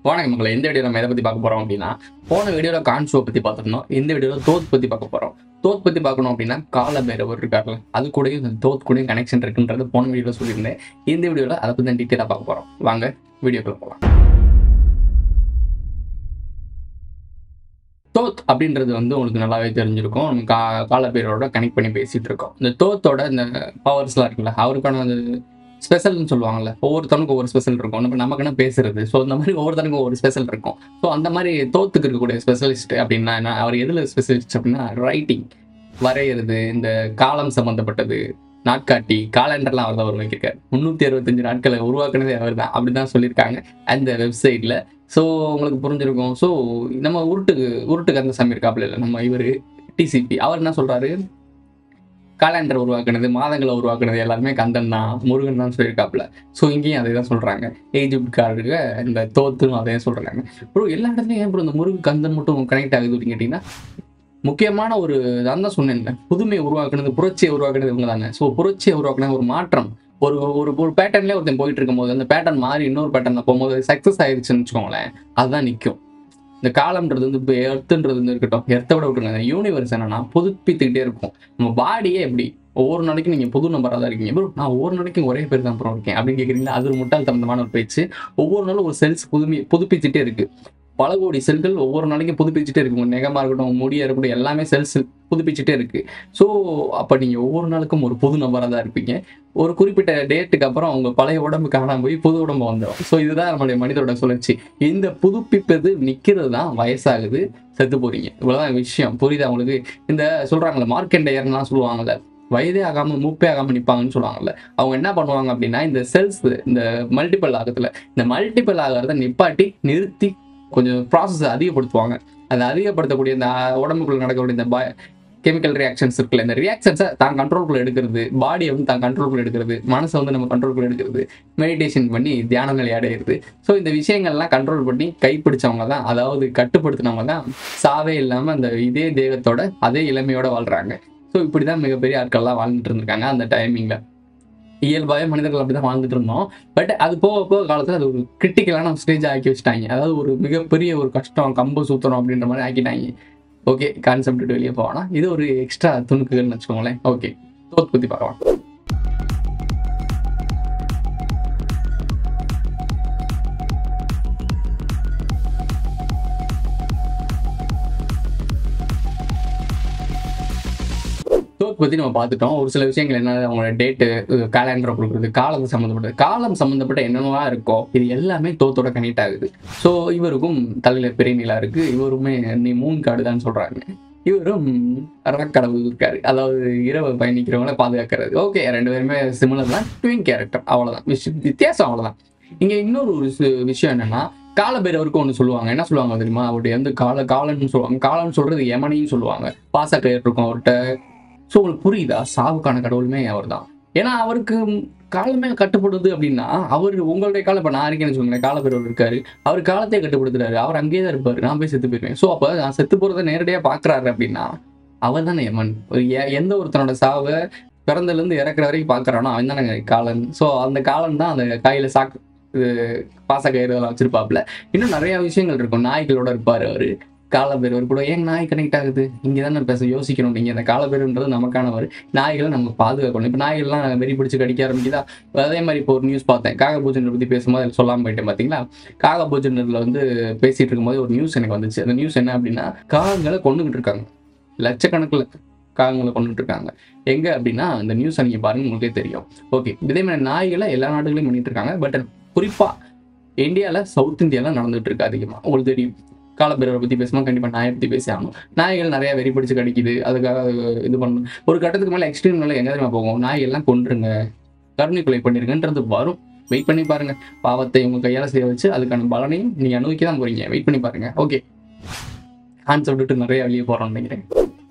வணக்கம் மக்களை இந்த வீடியோ நம்ம எதை பற்றி பார்க்க போகிறோம் அப்படின்னா போன வீடியோவில் கான்ஷோ பற்றி பார்த்துருந்தோம் இந்த வீடியோவில் தோத் பற்றி பார்க்க போகிறோம் தோத் பற்றி பார்க்கணும் அப்படின்னா கால பைரவர் இருக்கார்ல அது கூடயும் இந்த தோத் கூடயும் கனெக்ஷன் இருக்குன்றது போன வீடியோவில் சொல்லியிருந்தேன் இந்த வீடியோவில் அதை பற்றி தான் டீட்டெயிலாக பார்க்க போகிறோம் வாங்க வீடியோக்குள்ள போகலாம் தோத் அப்படின்றது வந்து உங்களுக்கு நல்லாவே தெரிஞ்சிருக்கும் நம்ம கா காலப்பேரோட கனெக்ட் பண்ணி பேசிட்டு இருக்கோம் இந்த தோத்தோட இந்த பவர்ஸ்லாம் இருக்குல்ல அவருக்கான அந்த ஸ்பெஷல்னு சொல்லுவாங்கல்ல ஒவ்வொருத்தனுக்கும் ஒவ்வொரு ஸ்பெஷல் இருக்கும் நம்ம நமக்குன்னு பேசுறது ஸோ இந்த மாதிரி ஒவ்வொருத்தனுக்கும் ஒவ்வொரு ஸ்பெஷல் இருக்கும் ஸோ அந்த மாதிரி தோத்துக்கு இருக்கக்கூடிய ஸ்பெஷலிஸ்ட் அப்படின்னா என்ன அவர் எதில் ஸ்பெஷலிஸ்ட் அப்படின்னா ரைட்டிங் வரைகிறது இந்த காலம் சம்மந்தப்பட்டது நாட்காட்டி காலண்டர்லாம் அவர் தான் உருவாக்கியிருக்காரு முந்நூற்றி அறுபத்தஞ்சு நாட்களை உருவாக்குனதே அவர் தான் அப்படி தான் சொல்லியிருக்காங்க அந்த வெப்சைட்டில் ஸோ உங்களுக்கு புரிஞ்சிருக்கும் ஸோ நம்ம உருட்டுக்கு உருட்டுக்கு அந்த சாமி இருக்காப்புல இல்லை நம்ம இவர் டிசிபி அவர் என்ன சொல்கிறாரு காலண்டர் உருவாக்குனது மாதங்களை உருவாக்குனது எல்லாருமே கந்தன் தான் முருகன் தான் சொல்லியிருக்காப்புல ஸோ இங்கேயும் அதே தான் சொல்கிறாங்க ஏஜிப்ட்காரருக்கு இந்த தோத்துன்னு அதே சொல்கிறாங்க ப்ரோ எல்லா இடத்துலையும் ஏன் ப்ரோ இந்த முருகன் கந்தன் மட்டும் கனெக்ட் ஆகுது அப்படின்னு கேட்டிங்கன்னா முக்கியமான ஒரு நான் தான் சொன்னேன்ல புதுமையை உருவாக்குனது புரட்சியை உருவாக்குனது இவங்க தானே ஸோ புரட்சியை உருவாக்குன ஒரு மாற்றம் ஒரு ஒரு ஒரு பேட்டர்ன்லேயே ஒருத்தன் போயிட்டு இருக்கும்போது அந்த பேட்டர்ன் மாறி இன்னொரு பேட்டர்ல போகும்போது சக்ஸஸ் ஆயிடுச்சுன்னு வச்சுக்கோங்களேன் அதுதான் நிற்கும் இந்த காலம்ன்றது வந்து இப்போ எர்த்துன்றது வந்து இருக்கட்டும் எர்த்தை விட விட்டுருங்க யூனிவர்ஸ் என்னன்னா புதுப்பித்துக்கிட்டே இருக்கும் நம்ம பாடியே எப்படி ஒவ்வொரு நாளைக்கும் நீங்கள் புது நம்பராக தான் இருக்கீங்க ப்ரோ நான் ஒவ்வொரு நாளைக்கும் ஒரே பேர் தான் ப்ரோ இருக்கேன் அப்படின்னு கேட்குறீங்களா அது ஒரு முட்டாள்தனமான ஒரு பேச்சு ஒவ்வொரு நாளும் ஒரு செல்ஸ் புதுமி புதுப்பிச்சுட்டே இருக்கு பல கோடி செல்கள் ஒவ்வொரு நாளைக்கும் புதுப்பிச்சுட்டே இருக்கு உங்க நெகமாக இருக்கட்டும் முடியா இருக்கட்டும் எல்லாமே செல்ஸ் புதுப்பிச்சுட்டே இருக்கு ஸோ அப்போ நீங்கள் ஒவ்வொரு நாளுக்கும் ஒரு புது நபராக தான் இருப்பீங்க ஒரு குறிப்பிட்ட டேட்டுக்கு அப்புறம் உங்க பழைய உடம்பு காணாம போய் புது உடம்பு வந்துடும் ஸோ இதுதான் நம்மளுடைய மனிதரோட சுழற்சி இந்த புதுப்பிப்பது நிற்கிறது தான் வயசாகுது செத்து போறீங்க இவ்வளோதான் விஷயம் புரியுதா உங்களுக்கு இந்த சொல்றாங்கல்ல மார்க்கெண்டையர்லாம் சொல்லுவாங்கல்ல வயதே ஆகாம மூப்பே ஆகாம நிப்பாங்கன்னு சொல்லுவாங்கல்ல அவங்க என்ன பண்ணுவாங்க அப்படின்னா இந்த செல்ஸ் இந்த மல்டிபிள் ஆகத்துல இந்த மல்டிபிள் ஆகிறத நிப்பாட்டி நிறுத்தி கொஞ்சம் ப்ராசஸ் அதிகப்படுத்துவாங்க அதை அதிகப்படுத்தக்கூடிய இந்த உடம்புக்குள்ள நடக்கக்கூடிய இந்த பய கெமிக்கல் ரியாக்ஷன்ஸ் இருக்குல்ல இந்த ரியாக்ஷன்ஸை தான் கண்ட்ரோல்குள்ள எடுக்கிறது பாடியை வந்து தான் கண்ட்ரோல்குள்ள எடுக்கிறது மனசை வந்து நம்ம கண்ட்ரோல்குள்ள எடுக்கிறது மெடிடேஷன் பண்ணி தியான நிலை அடையிறது ஸோ இந்த விஷயங்கள்லாம் கண்ட்ரோல் பண்ணி கைப்பிடிச்சவங்க தான் அதாவது கட்டுப்படுத்தினவங்க தான் சாவே இல்லாமல் அந்த இதே தேகத்தோட அதே இளமையோட வாழ்றாங்க ஸோ இப்படி தான் மிகப்பெரிய ஆட்கள்லாம் வாழ்ந்துட்டு இருந்திருக்காங்க அந்த டைமிங்கில் இயல்பாகவே மனிதர்கள் அப்படி தான் வாழ்ந்துட்டு இருந்தோம் பட் அது போக போக காலத்தில் அது ஒரு கிரிட்டிக்கலான ஸ்டேஜ் ஆக்கி வச்சுட்டாங்க அதாவது ஒரு மிகப்பெரிய ஒரு கஷ்டம் கம்பு சூத்திரம் அப்படின்ற மாதிரி ஆக்கிட்டாங்க ஓகே கான்செப்ட் விட்டு வெளியே போவானா இது ஒரு எக்ஸ்ட்ரா துணுக்குகள்னு வச்சுக்கோங்களேன் ஓகே தோத் பற்றி பார்க்கலாம் தோத் பற்றி நம்ம பார்த்துட்டோம் ஒரு சில விஷயங்கள் என்ன அவங்களோட டேட்டு கேலண்டரை கொடுக்குறது காலம் சம்மந்தப்பட்டது காலம் சம்மந்தப்பட்ட என்னென்னலாம் இருக்கோ இது எல்லாமே தோத்தோட கனெக்ட் ஆகுது ஸோ இவருக்கும் தலையில் பெரிய நிலா இருக்கு இவருமே நீ மூன் காடு தான் சொல்கிறாங்க இவரும் கடவுள் இருக்காரு அதாவது இரவு பயணிக்கிறவங்கள பாதுகாக்கிறது ஓகே ரெண்டு பேருமே சிமிலர் தான் ட்வின் கேரக்டர் அவ்வளோதான் விஷயம் வித்தியாசம் அவ்வளோதான் இங்கே இன்னொரு ஒரு சி- விஷயம் என்னன்னா காலபைரவருக்கு ஒன்று சொல்லுவாங்க என்ன சொல்லுவாங்க தெரியுமா அவருடைய வந்து கால காலன்னு சொல்லுவாங்க காலம்னு சொல்றது யமனின்னு சொல்லுவாங்க பாசக்கயிறு இருக்கும் அவர்கிட்ட ஸோ உங்களுக்கு புரியுதா சாவுக்கான கடவுளுமே அவர் தான் ஏன்னா அவருக்கு காலமே கட்டுப்படுது அப்படின்னா அவர் உங்களுடைய காலம் இப்போ நான் இருக்கேன்னு வச்சுக்கோங்களேன் காலப்பேரவர் இருக்காரு அவர் காலத்தை கட்டுப்படுத்துறாரு அவர் அங்கேயே தான் இருப்பாரு நான் போய் செத்து போயிருவேன் ஸோ அப்போ நான் செத்து போகிறத நேரடியாக பார்க்குறாரு அப்படின்னா அவர் தானே யமன் ஒரு எ- எந்த ஒருத்தனோட சாவை பிறந்ததுலேருந்து இறக்குற வரைக்கும் பார்க்குறானோ அவன் தானே காலன் ஸோ அந்த காலன் தான் அந்த கையில் சாக்கு இது பாசக்கயிறு அதெல்லாம் வச்சிருப்பாப்புல இன்னும் நிறைய விஷயங்கள் இருக்கும் நாய்களோட இருப்பார் அவர் காலபேரவர் கூட ஏன் நாய் கனெக்ட் ஆகுது இங்கே தானே பேச யோசிக்கணும் நீங்கள் அந்த காலபேருன்றது நமக்கானவர் நாய்களை நம்ம பாதுகாக்கணும் இப்போ நாய்கள்லாம் வெறி பிடிச்சி கடிக்க ஆரம்பிக்குதா அதே மாதிரி இப்போ ஒரு நியூஸ் பார்த்தேன் காகபூஜனை பற்றி பேசும்போது அதில் சொல்லாமல் போயிட்டேன் பார்த்தீங்களா காகபூஜனில் வந்து பேசிகிட்டு இருக்கும்போது ஒரு நியூஸ் எனக்கு வந்துச்சு அந்த நியூஸ் என்ன அப்படின்னா காகங்களை கொண்டுகிட்டு இருக்காங்க லட்சக்கணக்கில் காகங்களை கொண்டுட்டு இருக்காங்க எங்கே அப்படின்னா அந்த நியூஸை நீங்கள் பாருங்க உங்களுக்கே தெரியும் ஓகே இதே மாதிரி நாய்களை எல்லா நாடுகளையும் பண்ணிட்டு இருக்காங்க பட் குறிப்பாக இந்தியாவில் சவுத் இந்தியாவில் நடந்துட்டு இருக்கு அதிகமாக உங்களுக்கு தெரியும் காலபேரவை பற்றி பேசும்போது கண்டிப்பாக நாயை பற்றி பேசி ஆகணும் நாய்கள் நிறைய வெறி பிடிச்சு கடிக்குது அதுக்காக இது பண்ணணும் ஒரு கட்டத்துக்கு மேலே எக்ஸ்ட்ரீம் மேலே எங்கே தெரியுமா போகும் நாயெல்லாம் கொன்றுங்க கருணை கொலை பண்ணிருங்கன்றது வரும் வெயிட் பண்ணி பாருங்க பாவத்தை உங்க கையால செய்ய வச்சு அதுக்கான பலனையும் நீங்க அனுபவிக்க தான் போறீங்க வெயிட் பண்ணி பாருங்க ஓகே கான்செப்ட் விட்டு நிறைய வெளியே போறோம்னு நினைக்கிறேன்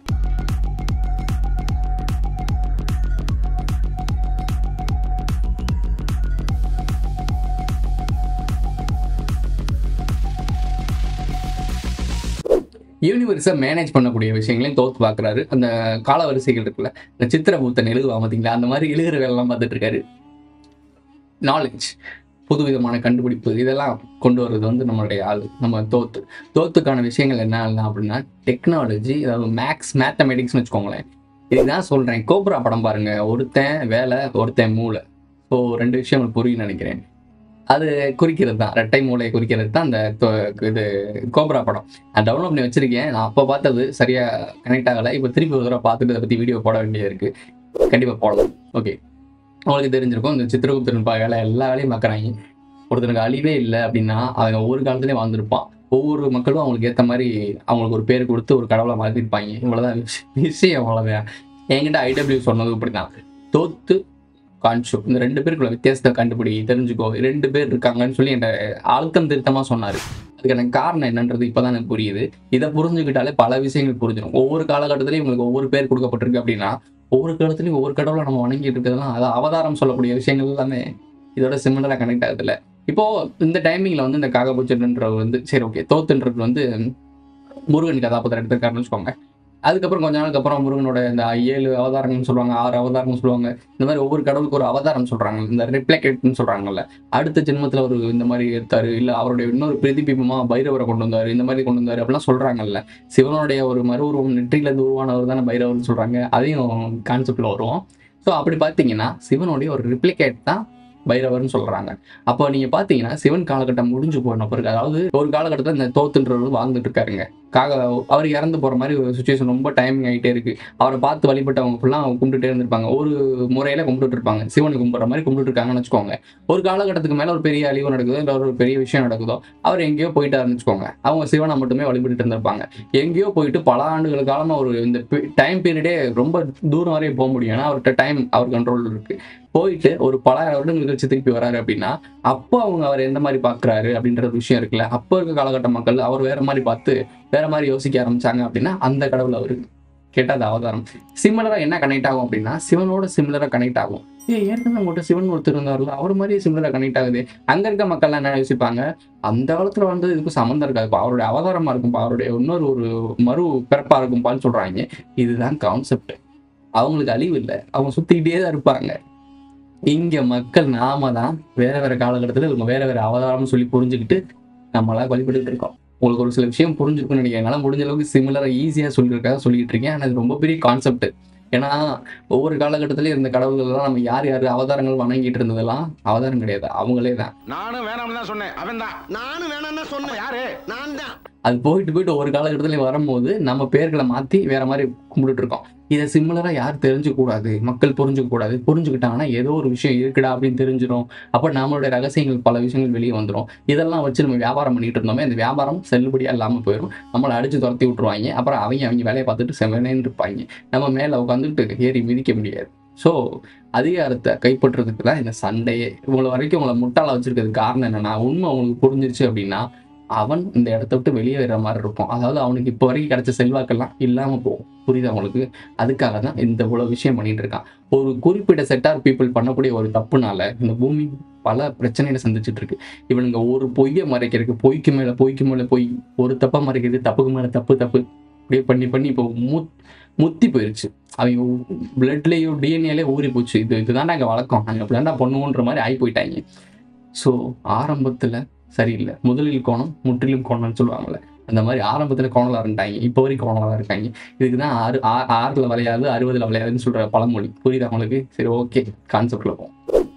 யூனிவர்ஸை மேனேஜ் பண்ணக்கூடிய விஷயங்களையும் தோத்து பார்க்குறாரு அந்த காலவரிசைகள் இருக்குல்ல இந்த சித்திரபூத்தன் எழுதுவா பார்த்தீங்களா அந்த மாதிரி எழுதுற வேலைலாம் பார்த்துட்டு இருக்காரு நாலேஜ் புதுவிதமான கண்டுபிடிப்பு இதெல்லாம் கொண்டு வர்றது வந்து நம்மளுடைய ஆள் நம்ம தோத்து தோத்துக்கான விஷயங்கள் என்ன அப்படின்னா டெக்னாலஜி அதாவது மேக்ஸ் மேத்தமெட்டிக்ஸ்னு வச்சுக்கோங்களேன் இதுதான் சொல்கிறேன் கோப்ரா படம் பாருங்க ஒருத்தன் வேலை ஒருத்தன் மூளை ஸோ ரெண்டு விஷயம் உங்களுக்கு புரியும் நினைக்கிறேன் அது குறிக்கிறது தான் ரெட்டை மூளையை குறிக்கிறது தான் அந்த தொ- இது கோப்ரா படம் நான் டவுன்லோட் பண்ணி வச்சிருக்கேன் நான் அப்போ பார்த்தது சரியாக கனெக்ட் ஆகலை இப்போ திருப்பி ஒரு தடவை பார்த்துட்டு அதை பற்றி வீடியோ போட வேண்டியது இருக்கு கண்டிப்பாக போடலாம் ஓகே உங்களுக்கு தெரிஞ்சிருக்கும் இந்த சித்திரகுப்தன் பா வேலை எல்லா வேலையும் பார்க்குறாங்க ஒருத்தனுக்கு அழிவே இல்லை அப்படின்னா அவன் ஒவ்வொரு காலத்துலேயும் வாழ்ந்திருப்பான் ஒவ்வொரு மக்களும் அவங்களுக்கு ஏற்ற மாதிரி அவங்களுக்கு ஒரு பேர் கொடுத்து ஒரு கடவுளை மாற்றிருப்பாங்க இவ்வளோதான் விஷயம் விஷயம் அவ்வளோதான் என்கிட்ட ஐடபிள்யூ சொன்னது இப்படி தான் தோத்து கான்ஷோ இந்த ரெண்டு பேருக்குள்ள வித்தியாசத்தை கண்டுபிடி தெரிஞ்சுக்கோ ரெண்டு பேர் இருக்காங்கன்னு சொல்லி என்கிட்ட அழுத்தம் திருத்தமாக சொன்னார் அதுக்கான காரணம் என்னன்றது இப்போதான் எனக்கு புரியுது இதை புரிஞ்சுக்கிட்டாலே பல விஷயங்கள் புரிஞ்சிடும் ஒவ்வொரு காலகட்டத்திலையும் உங்களுக்கு ஒவ்வொரு பேர் கொடுக்கப்பட்டிருக்கு அப்படின்னா ஒவ்வொரு காலத்துலையும் ஒவ்வொரு கடவுளை நம்ம வணங்கிட்டு இருக்கிறதுலாம் அது அவதாரம் சொல்லக்கூடிய விஷயங்கள் எல்லாமே இதோட சிமிலராக கனெக்ட் ஆகுதுல்ல இப்போ இந்த டைமிங்ல வந்து இந்த காகபூச்சன்றது வந்து சரி ஓகே தோத்துன்றது வந்து முருகன் கதாபாத்திரம் எடுத்திருக்காருன்னு வச்சுக்கோங்க அதுக்கப்புறம் கொஞ்ச நாளுக்கு அப்புறம் முருகனோட இந்த ஏழு அவதாரங்கள்னு சொல்லுவாங்க ஆறு அவதாரம்னு சொல்லுவாங்க இந்த மாதிரி ஒவ்வொரு கடவுளுக்கு ஒரு அவதாரம் சொல்றாங்க இந்த ரிப்ளேக்கேட்னு சொல்றாங்கல்ல அடுத்த ஜென்மத்துல ஒரு இந்த மாதிரி எடுத்தாரு இல்ல அவருடைய இன்னொரு பிரதிபிம்பமா பைரவரை கொண்டு வந்தாரு இந்த மாதிரி கொண்டு வந்தாரு அப்படிலாம் சொல்றாங்கல்ல சிவனுடைய ஒரு மறு உருவம் நெற்றியில இருந்து உருவானவர் தானே பைரவர்னு சொல்றாங்க அதையும் கான்செப்ட்ல வரும் ஸோ அப்படி பார்த்தீங்கன்னா சிவனுடைய ஒரு ரிப்ளிகேட் தான் பைரவர்னு சொல்றாங்க அப்போ நீங்க பார்த்தீங்கன்னா சிவன் காலகட்டம் முடிஞ்சு போன பிறகு அதாவது ஒரு காலகட்டத்தில் இந்த தோத்துன்றவர் வாழ்ந்துட்டு இருக்காருங்க காக அவர் இறந்து போற மாதிரி ஒரு சுச்சுவேஷன் ரொம்ப டைமிங் ஆகிட்டே இருக்கு அவரை பார்த்து வழிபட்டவங்க ஃபுல்லாக கும்பிட்டுட்டே இருந்திருப்பாங்க ஒரு முறையில கும்பிட்டுட்டு இருப்பாங்க சிவனை கும்பிட்ற மாதிரி கும்பிட்டு இருக்காங்கன்னு வச்சுக்கோங்க ஒரு காலகட்டத்துக்கு மேல ஒரு பெரிய அழிவு நடக்குதோ இல்லை ஒரு பெரிய விஷயம் நடக்குதோ அவர் எங்கேயோ போயிட்டாருன்னு வச்சுக்கோங்க அவங்க சிவனை மட்டுமே வழிபட்டு இருந்திருப்பாங்க எங்கேயோ போயிட்டு பல ஆண்டுகள் காலமா ஒரு இந்த டைம் பீரியடே ரொம்ப தூரம் வரையும் போக முடியும் ஏன்னா அவர்கிட்ட டைம் அவர் கண்ட்ரோல் இருக்கு போயிட்டு ஒரு பலாயிரம் வருடங்கள் கழிச்சு திருப்பி வராரு அப்படின்னா அப்போ அவங்க அவர் எந்த மாதிரி பார்க்கறாரு அப்படின்ற ஒரு விஷயம் இருக்குல்ல அப்போ இருக்க காலகட்ட மக்கள் அவர் வேற மாதிரி பார்த்து வேற மாதிரி யோசிக்க ஆரம்பிச்சாங்க அப்படின்னா அந்த கடவுள் அவரு கேட்டா அது அவதாரம் சிமிலரா என்ன கனெக்ட் ஆகும் அப்படின்னா சிவனோட சிமிலரா கனெக்ட் ஆகும் ஏ ஏற்கனவே உங்கள்கிட்ட சிவன் ஒருத்தர் இருந்தார்ல அவர் மாதிரி சிமிலரா கனெக்ட் ஆகுது அங்க இருக்க மக்கள் என்ன யோசிப்பாங்க அந்த காலத்துல வந்து இதுக்கு சம்மந்தம் இருக்காது அவருடைய அவதாரமா இருக்கும் அவருடைய இன்னொரு ஒரு மறு பிறப்பா இருக்கும்பான்னு சொல்றாங்க இதுதான் கான்செப்ட் அவங்களுக்கு அழிவு இல்லை அவங்க சுத்திக்கிட்டே தான் இருப்பாங்க இங்க மக்கள் நாம தான் வேற வேற காலகட்டத்துல இவங்க வேற வேற அவதாரம்னு சொல்லி புரிஞ்சுக்கிட்டு நம்மளா வழிபட்டுட்டு இருக்கோம் உங்களுக்கு ஒரு சில விஷயம் புரிஞ்சிருக்கும்னு நினைக்கிறேன் என்னால முடிஞ்ச அளவுக்கு சிமிலரா ஈஸியா சொல்லியிருக்காக சொல்லிட்டு இருக்கேன் ஆனா இது ரொம்ப பெரிய கான்செப்ட் ஏன்னா ஒவ்வொரு காலகட்டத்திலயும் இருந்த கடவுள்கள் எல்லாம் நம்ம யார் யார் அவதாரங்கள் வணங்கிட்டு இருந்ததெல்லாம் அவதாரம் கிடையாது அவங்களே தான் நானும் வேணாம்னு தான் சொன்னேன் அவன் தான் நானும் வேணாம்னு தான் சொன்னேன் யாரு நான் தான் அது போயிட்டு போயிட்டு ஒரு காலகட்டத்திலையும் வரும்போது நம்ம பேர்களை மாத்தி வேற மாதிரி கும்பிட்டுட்டு இருக்கோம் இதை சிமிலரா யார் தெரிஞ்சுக்க கூடாது மக்கள் புரிஞ்சுக்க கூடாது புரிஞ்சுக்கிட்டாங்கன்னா ஏதோ ஒரு விஷயம் இருக்குடா அப்படின்னு தெரிஞ்சிடும் அப்ப நம்மளுடைய ரகசியங்கள் பல விஷயங்கள் வெளியே வந்துடும் இதெல்லாம் வச்சு நம்ம வியாபாரம் பண்ணிட்டு இருந்தோமே அந்த வியாபாரம் செல்லுபடியா இல்லாம போயிடும் நம்மளை அடிச்சு துரத்தி விட்டுருவாங்க அப்புறம் அவங்க அவங்க வேலையை பார்த்துட்டு செவனேன்னு இருப்பாங்க நம்ம மேல உட்காந்துட்டு ஏறி மிதிக்க முடியாது ஸோ அதிகாரத்தை கைப்பற்றுறதுக்கு தான் இந்த சண்டையே இவ்வளவு வரைக்கும் உங்களை முட்டாள வச்சிருக்கிறதுக்கு காரணம் என்னன்னா உண்மை உங்களுக்கு புரிஞ்சிருச்சு அப்படின்னா அவன் இந்த இடத்த விட்டு வெளியே வர்ற மாதிரி இருக்கும் அதாவது அவனுக்கு இப்போ வரைக்கும் கிடைச்ச செல்வாக்கெல்லாம் இல்லாம போகும் புரியுது அவங்களுக்கு அதுக்காக தான் இந்த இவ்வளவு விஷயம் பண்ணிட்டு இருக்கான் ஒரு குறிப்பிட்ட செட் ஆஃப் பீப்புள் பண்ணக்கூடிய ஒரு தப்புனால இந்த பூமி பல பிரச்சனைகளை சந்திச்சுட்டு இருக்கு இவனுங்க ஒரு பொய்யை மறைக்கிறதுக்கு பொய்க்கு மேல பொய்க்கு மேல பொய் ஒரு தப்பா மறைக்கிறது தப்புக்கு மேல தப்பு தப்பு அப்படியே பண்ணி பண்ணி இப்போ மு முத்தி போயிருச்சு அவங்க பிளட்லேயோ டிஎன்ஏலே ஊறி போச்சு இது இதுதான் நாங்கள் வழக்கம் நாங்கள் இப்படி தான் பண்ணுவோன்ற மாதிரி ஆகி போயிட்டாங்க ஸோ ஆரம்பத்தில் சரியில்லை முதலில் கோணம் முற்றிலும் கோணம்னு சொல்லுவாங்கல்ல அந்த மாதிரி ஆரம்பத்தில் கோணலாக இருந்தாங்க இப்போ வரைக்கும் கோணலாக தான் இருக்காங்க இதுக்கு தான் ஆறு ஆ- ஆறுல விளையாது அறுபதுல விளையாதுன்னு சொல்ற பழமொழி புரியுதா உங்களுக்கு சரி ஓகே கான்செப்ட்ல போவோம்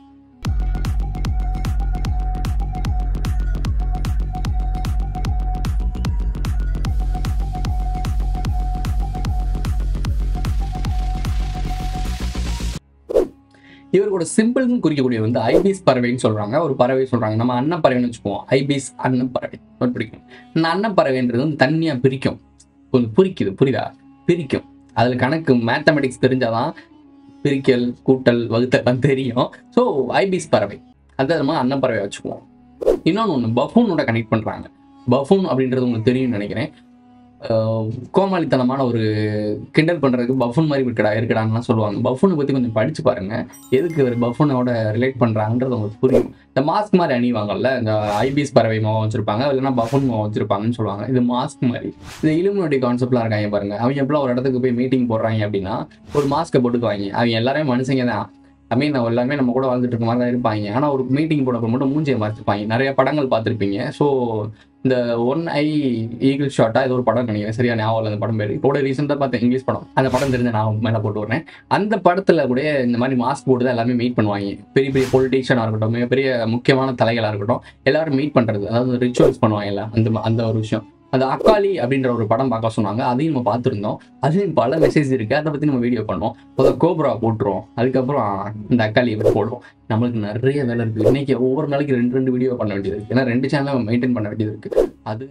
இவரோட சிம்பிள்னு குறிக்கக்கூடிய வந்து ஐபிஸ் பறவைன்னு சொல்றாங்க ஒரு பறவை சொல்றாங்க நம்ம அன்ன பறவைன்னு வச்சுக்குவோம் ஐபிஸ் அன்ன பறவை ரொம்ப பிடிக்கும் இந்த அன்ன பறவைன்றது வந்து தனியா பிரிக்கும் கொஞ்சம் புரிக்குது புரியுதா பிரிக்கும் அதுல கணக்கு மேத்தமெட்டிக்ஸ் தெரிஞ்சாதான் பிரிக்கல் கூட்டல் வகுத்தல் தெரியும் ஸோ ஐபிஸ் பறவை அதை நம்ம அன்ன பறவை வச்சுக்குவோம் இன்னொன்று ஒன்று பஃபூனோட கனெக்ட் பண்றாங்க பஃபூன் அப்படின்றது உங்களுக்கு தெரியும்னு நினைக்கிறேன் ஆஹ் கோமாளித்தனமான ஒரு கிண்டல் பண்றதுக்கு பஃபூன் மாதிரி இருக்கடா இருக்கடான்லாம் சொல்லுவாங்க பஃபூனை பத்தி கொஞ்சம் படிச்சு பாருங்க எதுக்கு ஒரு பஃபூனோட ரிலேட் பண்றாங்கன்றது உங்களுக்கு புரியும் இந்த மாஸ்க் மாதிரி அணிவாங்கல்ல இந்த ஐபிஎஸ் பறவை முகம் வச்சிருப்பாங்க இல்லைன்னா பஃபூன் முகம் வச்சிருப்பாங்கன்னு சொல்லுவாங்க இது மாஸ்க் மாதிரி இந்த இலுமினோட்டி கான்செப்ட்லாம் இருக்காங்க பாருங்க அவங்க எப்பலாம் ஒரு இடத்துக்கு போய் மீட்டிங் போடுறாங்க அப்படின்னா ஒரு மாஸ்க்கை போட்டுக்குவாங்க அவங்க எல்லாரையும் மனுஷங்க தான் ஐ மீன் எல்லாமே நம்ம கூட வாழ்ந்துட்டு இருக்க மாதிரி தான் இருப்பாங்க ஆனால் ஒரு மீட்டிங் போனப்போ மட்டும் மூஞ்சியை மறைச்சிப்பாங்க நிறைய படங்கள் பார்த்துருப்பீங்க ஸோ இந்த ஒன் ஐ ஈகிள் ஷாட்டா இது ஒரு படம் நினைக்கிறேன் சரியா ஞாபகம் இல்லை அந்த படம் பேர் இப்போ கூட ரீசெண்டாக பார்த்தேன் இங்கிலீஷ் படம் அந்த படம் தெரிஞ்ச நான் மேலே போட்டு வரேன் அந்த படத்தில் கூட இந்த மாதிரி மாஸ்க் போட்டு தான் எல்லாமே மீட் பண்ணுவாங்க பெரிய பெரிய பொலிட்டீஷியனாக இருக்கட்டும் மிகப்பெரிய முக்கியமான தலைகளாக இருக்கட்டும் எல்லாரும் மீட் பண்ணுறது அதாவது ரிச்சுவல்ஸ் பண்ணுவாங்கல்ல அந்த அந்த ஒரு விஷயம் அந்த அக்காலி அப்படின்ற ஒரு படம் பார்க்க சொன்னாங்க அதையும் நம்ம பார்த்துருந்தோம் அதுலேயும் பல மெசேஜ் இருக்குது அதை பற்றி நம்ம வீடியோ பண்ணுவோம் முதல்ல கோப்ரா போட்டுருவோம் அதுக்கப்புறம் இந்த அக்காலி வந்து போடுவோம் நம்மளுக்கு நிறைய வேலை இருக்குது இன்னைக்கு ஒவ்வொரு நாளைக்கு ரெண்டு ரெண்டு வீடியோ பண்ண வேண்டியது இருக்குது ஏன்னா ரெண்டு சேனலும் மெயின்டைன் பண்ண வேண்டியது இருக்குது அது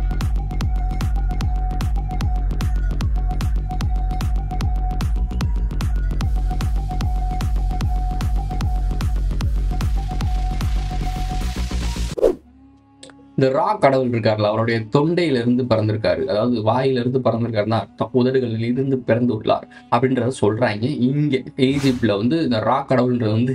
இந்த ரா கடவுள் இருக்கார்ல அவருடைய தொண்டையிலிருந்து பிறந்திருக்காரு அதாவது வாயிலிருந்து பிறந்திருக்காருன்னு அர்த்தம் உதடுகளில் இருந்து பிறந்துள்ளார் அப்படின்றத சொல்றாங்க இங்க ஈஜிப்ட்ல வந்து இந்த ரா கடவுள்ன்றது வந்து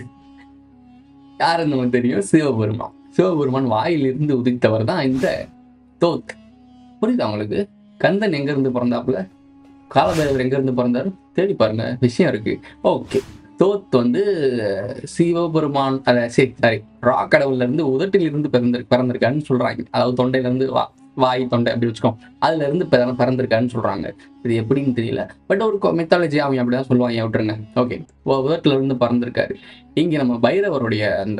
யாருன்னு நமக்கு தெரியும் சிவபெருமான் சிவபெருமான் வாயிலிருந்து உதித்தவர் தான் இந்த தோத் புரியுதா உங்களுக்கு கந்தன் எங்க இருந்து பிறந்தாப்புல காலபைரவர் எங்க இருந்து பிறந்தாரு தேடி பாருங்க விஷயம் இருக்கு ஓகே தோத் வந்து சிவபெருமான் அத சரி சாரி ரா கடவுள்ல இருந்து உதட்டில் இருந்து பிறந்து பிறந்திருக்கான்னு சொல்றாங்க அதாவது தொண்டையில இருந்து வா வாய் தொண்டை அப்படி வச்சுக்கோ அதுல இருந்து பிற- பிறந்திருக்கான்னு சொல்றாங்க இது எப்படின்னு தெரியல பட் ஒரு மெத்தாலஜி அவங்க அப்படிதான் சொல்லுவாங்க விட்டுருங்க ஓகே உதட்டுல இருந்து பிறந்திருக்காரு இங்க நம்ம பைரவருடைய அந்த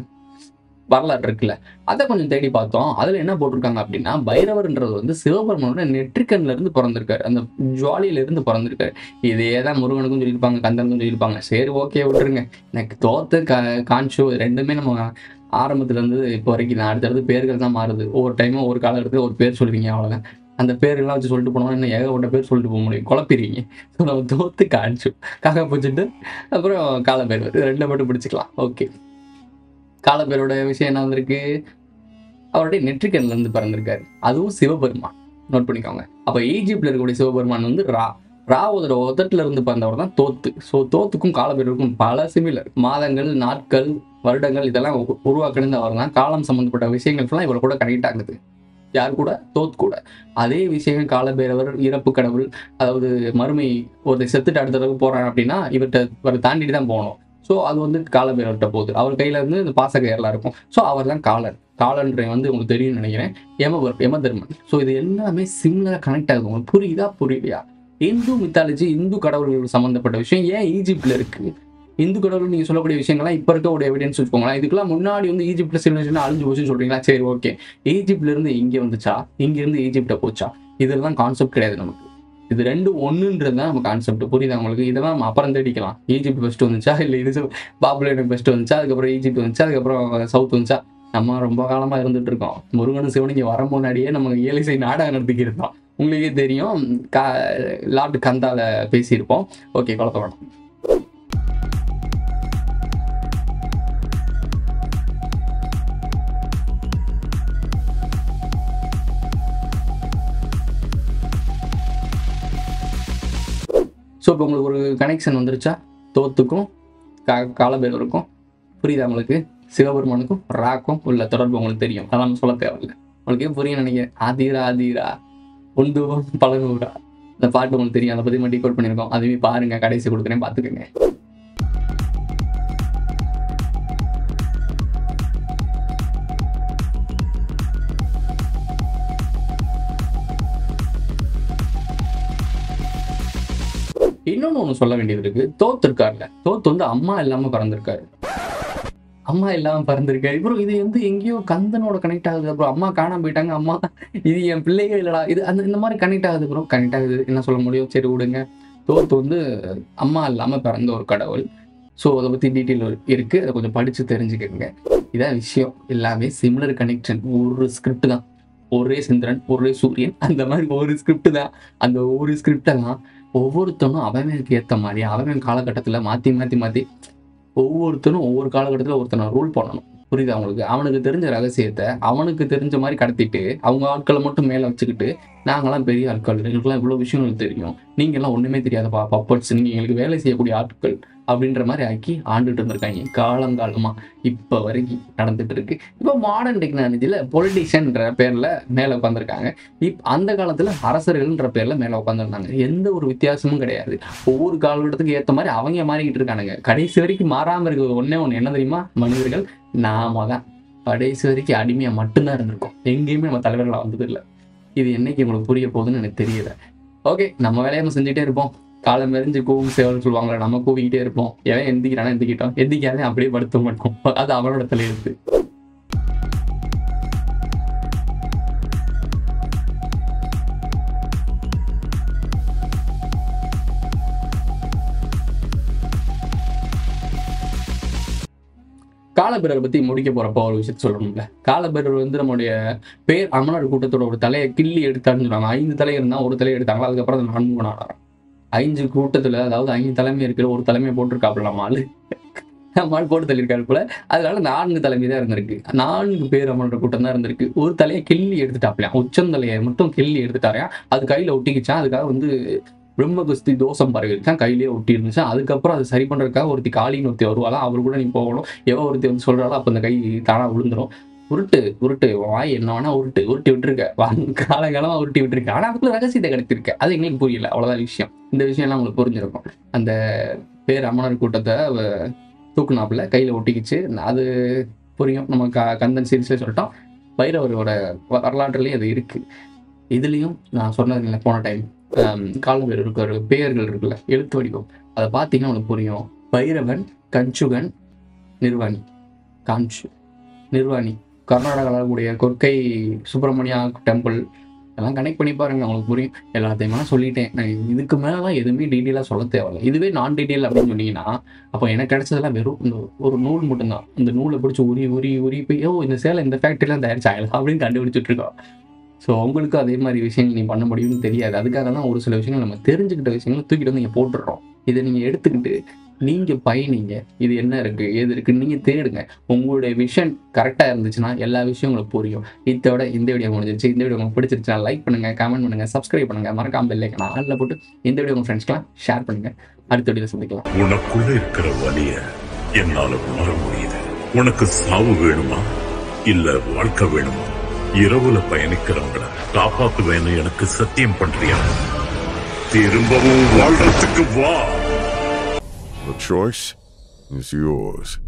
வரலாறு இருக்குல்ல அதை கொஞ்சம் தேடி பார்த்தோம் அதுல என்ன போட்டிருக்காங்க அப்படின்னா பைரவர்ன்றது வந்து சிவபெருமானோட நெற்றிக்கண்ல இருந்து பிறந்திருக்காரு அந்த ஜுவாலியில இருந்து பிறந்திருக்காரு இதே தான் முருகனுக்கும் சொல்லியிருப்பாங்க கந்தனுக்கும் சொல்லியிருப்பாங்க சரி ஓகே விட்டுருங்க எனக்கு தோத்து கா காஞ்சு ரெண்டுமே நம்ம ஆரம்பத்துல இருந்து இப்போ வரைக்கும் நான் அடுத்தடுத்து பேர்கள் தான் மாறுது ஒவ்வொரு டைமும் ஒவ்வொரு காலகட்டத்தில் ஒரு பேர் சொல்லுவீங்க அவ்வளோதான் அந்த பேர்கள்லாம் வச்சு சொல்லிட்டு போனோம் இன்னும் ஏகப்பட்ட பேர் சொல்லிட்டு போக முடியும் குழப்பிடுவீங்க ஸோ நம்ம தோத்து காஞ்சு காக்கா பிடிச்சிட்டு அப்புறம் காலப்பேர் வருது ரெண்டை மட்டும் பிடிச்சிக்கலாம் ஓகே காலப்பேரோட விஷயம் என்ன வந்திருக்கு அவருடைய நெற்றிக்கண்ல இருந்து பிறந்திருக்காரு அதுவும் சிவபெருமான் நோட் பண்ணிக்கோங்க அப்ப ஈஜிப்ட்ல இருக்கக்கூடிய சிவபெருமான் வந்து ரா ராவோட உதட்டுல இருந்து பிறந்தவர் தான் தோத்து ஸோ தோத்துக்கும் காலப்பேருக்கும் பல சிமிலர் மாதங்கள் நாட்கள் வருடங்கள் இதெல்லாம் உ- உருவாக்குனது அவர் தான் காலம் சம்பந்தப்பட்ட விஷயங்கள் ஃபுல்லாக இவர் கூட கனெக்ட் ஆகுது யார் கூட தோத் கூட அதே விஷயம் காலபேரவர் இறப்பு கடவுள் அதாவது மறுமை ஒரு செத்துட்டு அடுத்த தடவை போறான் அப்படின்னா இவர்கிட்ட இவரை தாண்டிட்டு தான் போகணும் ஸோ அது வந்து காலபேரவர்கிட்ட போகுது அவர் கையில இருந்து இந்த பாசகையெல்லாம் இருக்கும் ஸோ அவர் தான் காலர் காலன்ற வந்து உங்களுக்கு தெரியும்னு நினைக்கிறேன் யமவர் யமதர்மன் ஸோ இது எல்லாமே சிம்லராக கனெக்ட் ஆகுது உங்களுக்கு புரியுதா புரியலையா இந்து மித்தாலஜி இந்து கடவுள்கள் சம்பந்தப்பட்ட விஷயம் ஏன் ஈஜிப்ட்ல இருக்கு இந்து கடவுள் நீங்க சொல்லக்கூடிய விஷயங்கள்லாம் இப்ப இருக்க ஒரு எவிடன்ஸ் வச்சுக்கோங்களேன் இதுக்கெல்லாம் முன்னாடி வந்து ஈஜிப்ட்ல சிவிலைசேஷன் அழிஞ்சு போச்சுன்னு சொல்றீங்களா சரி ஓகே ஈஜிப்ட்ல இருந்து இங்க வந்துச்சா இங்க இருந்து ஈஜிப்ட போச்சா இதெல்லாம் கான்செப்ட் கிடையாது நமக்கு இது ரெண்டு ஒண்ணுன்றது தான் நம்ம கான்செப்ட் புரியுதா உங்களுக்கு இதெல்லாம் நம்ம அப்புறம் தேடிக்கலாம் ஈஜிப்ட் ஃபர்ஸ்ட் வந்துச்சா இல்லை இது பாப்புலேட் ஃபர்ஸ்ட் வந்துச்சா அதுக்கப்புறம் ஈஜிப்ட் வந்துச்சா அதுக்கப்புறம் சவுத் வந்துச்சா நம்ம ரொம்ப காலமா இருந்துட்டு இருக்கோம் முருகனும் சிவனும் இங்க வர முன்னாடியே நம்ம ஏழிசை நாடகம் நடத்திக்கிட்டு இருந்தோம் உங்களுக்கே தெரியும் கா லார்டு கந்தால பேசியிருப்போம் ஓகே குழப்பம் வேணாம் ஸோ இப்போ உங்களுக்கு ஒரு கனெக்ஷன் வந்துருச்சா தோத்துக்கும் கா காலபேரருக்கும் புரியுதா உங்களுக்கு சிவபெருமானுக்கும் ராக்கும் உள்ள தொடர்பு உங்களுக்கு தெரியும் அதான் நம்ம சொல்ல தேவையில்லை உங்களுக்கு ஏன் புரியும் நினைக்கிறேன் ஆதீரா ஆதீரா ஒன்று பழனூரா இந்த பாட்டு உங்களுக்கு தெரியும் அதை பற்றி நம்ம டீகோட் பண்ணியிருக்கோம் அதுவே பாருங்க கடைசி கொடுக்குறேன் பார்த்துக்கோங்க இன்னொன்னு ஒன்று சொல்ல வேண்டியது இருக்கு தோத்து இருக்கார்ல தோத்து வந்து அம்மா இல்லாம பிறந்திருக்காரு அம்மா இல்லாம பிறந்திருக்காரு அப்புறம் இது வந்து எங்கேயோ கந்தனோட கனெக்ட் ஆகுது அப்புறம் அம்மா காணாம போயிட்டாங்க அம்மா இது என் பிள்ளைங்க இல்லடா இது அந்த இந்த மாதிரி கனெக்ட் ஆகுது ப்ரோ கனெக்ட் ஆகுது என்ன சொல்ல முடியும் சரி விடுங்க தோத்து வந்து அம்மா இல்லாம பிறந்த ஒரு கடவுள் ஸோ அதை பத்தி டீட்டெயில் இருக்கு அதை கொஞ்சம் படிச்சு தெரிஞ்சுக்கோங்க இதான் விஷயம் எல்லாமே சிமிலர் கனெக்ஷன் ஒரு ஸ்கிரிப்ட் தான் ஒரே சந்திரன் ஒரே சூரியன் அந்த மாதிரி ஒரு ஸ்கிரிப்ட் தான் அந்த ஒரு ஸ்கிரிப்டெல்லாம் ஒவ்வொருத்தனும் அவனுக்கு ஏற்ற மாதிரி அவன் காலகட்டத்தில் மாற்றி மாற்றி மாற்றி ஒவ்வொருத்தனும் ஒவ்வொரு காலகட்டத்தில் ஒருத்தனை ரூல் பண்ணணும் புரியுதா அவங்களுக்கு அவனுக்கு தெரிஞ்ச ரகசியத்தை அவனுக்கு தெரிஞ்ச மாதிரி கடத்திட்டு அவங்க ஆட்களை மட்டும் மேலே வச்சுக்கிட்டு நாங்களாம் பெரிய ஆட்கள் எங்களுக்குலாம் இவ்வளோ விஷயங்கள் தெரியும் நீங்கள்லாம் ஒன்றுமே தெரியாதப்பா பப்பட்ஸ் நீங்கள் எங்களுக்கு வேலை செய்யக்கூடிய ஆட்கள் அப்படின்ற மாதிரி ஆக்கி ஆண்டுட்டு இருந்திருக்காங்க காலங்காலமா இப்போ வரைக்கும் நடந்துட்டு இருக்கு இப்போ மாடர்ன் டெக்னாலஜியில் பொலிட்டிஷியன்ற பேர்ல மேலே உட்காந்துருக்காங்க இப் அந்த காலத்துல அரசர்கள்ன்ற பேர்ல மேலே உட்காந்துருந்தாங்க எந்த ஒரு வித்தியாசமும் கிடையாது ஒவ்வொரு காலகட்டத்துக்கு ஏற்ற மாதிரி அவங்க மாறிக்கிட்டு இருக்கானுங்க கடைசி வரைக்கும் மாறாம இருக்கிறது ஒண்ணே ஒன்று என்ன தெரியுமா மனிதர்கள் நாம தான் கடைசி வரைக்கும் அடிமையா மட்டும்தான் இருந்திருக்கோம் எங்கேயுமே நம்ம தலைவர்களாக வந்தது இல்லை இது என்னைக்கு உங்களுக்கு புரிய போகுதுன்னு எனக்கு தெரியல ஓகே நம்ம வேலையை நம்ம செஞ்சுட்டே இருப்போம் காலம் எரிஞ்சு கூவும் சேவல்னு சொல்லுவாங்களே நம்ம கூவிக்கிட்டே இருப்போம் எவன் எந்திக்கிறானா எந்திக்கிட்டோம் எந்திக்காதே அப்படியே படுத்த மாட்டோம் அது அவனோட தலையெழுத்து காலபேரர் பத்தி முடிக்க போறப்போ ஒரு விஷயத்த சொல்லணும்ல காலபேரர் வந்து நம்மளுடைய பேர் அமனர் கூட்டத்தோட ஒரு தலையை கிள்ளி எடுத்தான்னு சொல்றாங்க ஐந்து தலை இருந்தா ஒரு தலையை எடுத்தாங்களா அதுக்கப்புறம் அது நான்கு நாடாரம் ஐந்து கூட்டத்துல அதாவது ஐந்து தலைமை இருக்கிற ஒரு தலைமை போட்டிருக்காப்புல நம்ம ஆளு நம்ம ஆள் போட்டு தள்ளியிருக்காரு போல அதனால நான்கு தலைமை தான் இருந்திருக்கு நான்கு பேர் அமர்ற கூட்டம் தான் இருந்திருக்கு ஒரு தலையை கிள்ளி எடுத்துட்டாப்லையாம் உச்சந்தலையை மட்டும் கிள்ளி எடுத்துட்டாரையா அது கையில ஒட்டிக்கிச்சான் அதுக்காக வந்து பிரம்ம குஸ்தி தோஷம் பரவிருச்சான் கையிலேயே ஒட்டி இருந்துச்சு அதுக்கப்புறம் அதை சரி பண்றதுக்காக ஒருத்தி காளின்னு ஒருத்தி வருவாளாம் அவர் கூட நீ போகணும் எவ ஒருத்தி வந்து சொல்றாளோ அப்போ அந்த கை தானா விழுந்துரும் உருட்டு உருட்டு உன் வாய் என்ன வேணா உருட்டு உருட்டி விட்டுருக்க வா- காலங்காலமா உருட்டி விட்டுருக்க ஆனா அதுக்குள்ள ரகசியத்தை கிடைத்திருக்க அது எங்களுக்கு புரியல அவ்வளவுதான் விஷயம் இந்த விஷயம்லாம் உங்களுக்கு புரிஞ்சிருக்கும் அந்த பேர் அமனர் கூட்டத்தை அவ தூக்குனாப்புல கையில ஒட்டிக்கிச்சு அது புரியும் நம்ம க கந்தன் சீரிஸ்ல சொல்லிட்டோம் பைரவரோட வ- வரலாற்றுலயும் அது இருக்கு இதுலயும் நான் சொன்னது இல்லை போன டைம் காலவேர் இருக்கிற பெயர்கள் இருக்குல்ல எழுத்து வடிவம் அதை பார்த்தீங்கன்னா உங்களுக்கு புரியும் பைரவன் கஞ்சுகன் நிர்வாணி காஞ்சு நிர்வாணி கர்நாடகாவில் இருக்கக்கூடிய கொற்கை சுப்பிரமணியா டெம்பிள் எல்லாம் கனெக்ட் பண்ணி பாருங்க உங்களுக்கு புரியும் எல்லாத்தையுமே நான் சொல்லிட்டேன் நான் இதுக்கு மேலே தான் எதுவுமே டீட்டெயிலாக சொல்ல தேவையில்ல இதுவே நான் டீட்டெயில் அப்படின்னு சொன்னீங்கன்னா அப்போ எனக்கு கிடைச்சதெல்லாம் வெறும் இந்த ஒரு நூல் மட்டும்தான் இந்த நூலை பிடிச்சி உரி உரி உரி போய் ஓ இந்த சேலை இந்த ஃபேக்ட்ரிலாம் தயாரிச்சு ஆகலாம் அப்படின்னு கண்டுபிடிச்சிட்டு இருக்கோம் ஸோ உங்களுக்கு அதே மாதிரி விஷயங்கள் நீ பண்ண முடியும்னு தெரியாது அதுக்காக தான் ஒரு சில விஷயங்கள் நம்ம தெரிஞ்சுக்கிட்ட விஷயங்களை தூக்கிட்டு வந்து நீங்கள் போட்டுடுறோம் இதை நீங்கள் எடுத்துக்கிட்டு நீங்கள் பயணிங்க இது என்ன இருக்குது ஏது இருக்குன்னு நீங்கள் தேடுங்க உங்களுடைய விஷன் கரெக்டாக இருந்துச்சுன்னா எல்லா விஷயம் உங்களுக்கு புரியும் இதோட இந்த வீடியோ முடிஞ்சிருச்சு இந்த வீடியோ உங்களுக்கு பிடிச்சிருச்சுன்னா லைக் பண்ணுங்க கமெண்ட் பண்ணுங்க சப்ஸ்கிரைப் பண்ணுங்க மறக்காம பெல்லைக்கு நான் அதில் போட்டு இந்த வீடியோ உங்கள் ஃப்ரெண்ட்ஸ்க்கெலாம் ஷேர் பண்ணுங்க அடுத்த வீடியோ சந்திக்கலாம் உனக்குள்ள இருக்கிற வலிய என்னால உணர முடியுது உனக்கு சாவு வேணுமா இல்ல வாழ்க்கை வேணுமா இரவுல பயணிக்கிறவங்கள காப்பாத்துவேன்னு எனக்கு சத்தியம் பண்றியா திரும்பவும் வாழ்றதுக்கு வா The choice is yours.